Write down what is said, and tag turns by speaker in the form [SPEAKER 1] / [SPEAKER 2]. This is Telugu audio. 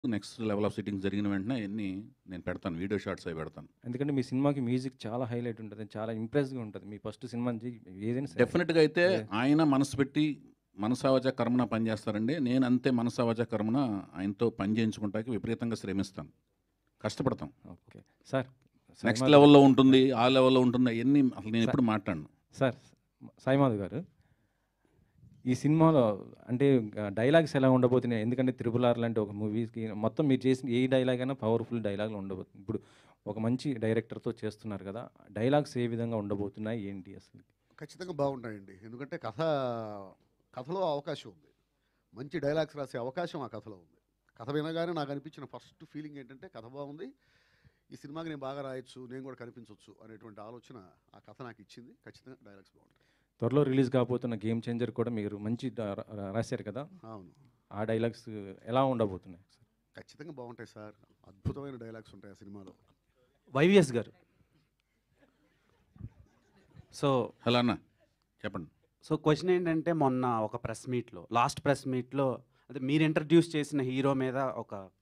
[SPEAKER 1] నెక్స్ట్ లెవెల్ ఆఫ్ సిట్టింగ్స్ జరిగిన వెంటనే అన్ని నేను పెడతాను వీడియో షార్ట్స్ అవి పెడతాను
[SPEAKER 2] ఎందుకంటే మీ సినిమాకి మ్యూజిక్ చాలా హైలైట్ ఉంటుంది చాలా ఇంప్రెస్గా ఉంటుంది మీ ఫస్ట్ సినిమా నుంచి ఏదైనా సరే.
[SPEAKER 1] డెఫినెట్గా అయితే
[SPEAKER 2] Yeah.
[SPEAKER 1] ఆయన మనసు పెట్టి మనసావచ కర్మన పనిచేస్తారండి నేను అంతే మనసావచ కర్మన ఆయనతో పని చేయించుకుంటాకి విపరీతంగా శ్రమిస్తాను కష్టపడతాం
[SPEAKER 2] ఓకే సార్
[SPEAKER 1] నెక్స్ట్
[SPEAKER 2] సాయిమాధవ్-
[SPEAKER 1] లెవెల్లో ఉంటుంది ఆ లెవెల్లో ఉంటుంది అవన్నీ అసలు నేను
[SPEAKER 2] Sir.
[SPEAKER 1] ఎప్పుడు మాట్లాడను
[SPEAKER 2] సార్ సాయిమాధవ్ గారు ఈ సినిమాలో అంటే డైలాగ్స్ ఎలా ఉండబోతున్నాయి ఎందుకంటే త్రిపుల్ ఆర్ లాంటి ఒక మూవీకి మొత్తం మీరు చేసిన ఏ డైలాగ్ అయినా పవర్ఫుల్ డైలాగ్లు ఉండబోతుంది ఇప్పుడు ఒక మంచి డైరెక్టర్తో చేస్తున్నారు కదా డైలాగ్స్ ఏ విధంగా ఉండబోతున్నాయి ఏంటి అసలు
[SPEAKER 3] ఖచ్చితంగా బాగుంటాయండి ఎందుకంటే కథ కథలో అవకాశం ఉంది మంచి డైలాగ్స్ రాసే అవకాశం ఆ కథలో ఉంది కథ వినగానే నాకు అనిపించిన ఫస్ట్ ఫీలింగ్ ఏంటంటే కథ బాగుంది ఈ సినిమాకి నేను బాగా రాయొచ్చు నేను కూడా కనిపించవచ్చు అనేటువంటి ఆలోచన ఆ కథ నాకు ఇచ్చింది ఖచ్చితంగా డైలాగ్స్ బాగుంటాయి
[SPEAKER 2] త్వరలో రిలీజ్ కాబోతున్న గేమ్ చేంజర్ కూడా మీరు మంచి డా- రా- రాశారు కదా
[SPEAKER 3] అవును
[SPEAKER 2] ఆ డైలాగ్స్ ఎలా ఉండబోతున్నాయి సార్
[SPEAKER 3] ఖచ్చితంగా బాగుంటాయి సార్ అద్భుతమైన డైలాగ్స్ ఉంటాయి ఆ సినిమాలో
[SPEAKER 4] వైవిఎస్ గారు సో
[SPEAKER 1] హలో అన్న చెప్పండి
[SPEAKER 4] సో క్వశ్చన్ ఏంటంటే మొన్న ఒక ప్రెస్ మీట్లో లాస్ట్ ప్రెస్ మీట్లో అదే మీరు ఇంట్రడ్యూస్ చేసిన హీరో మీద ఒక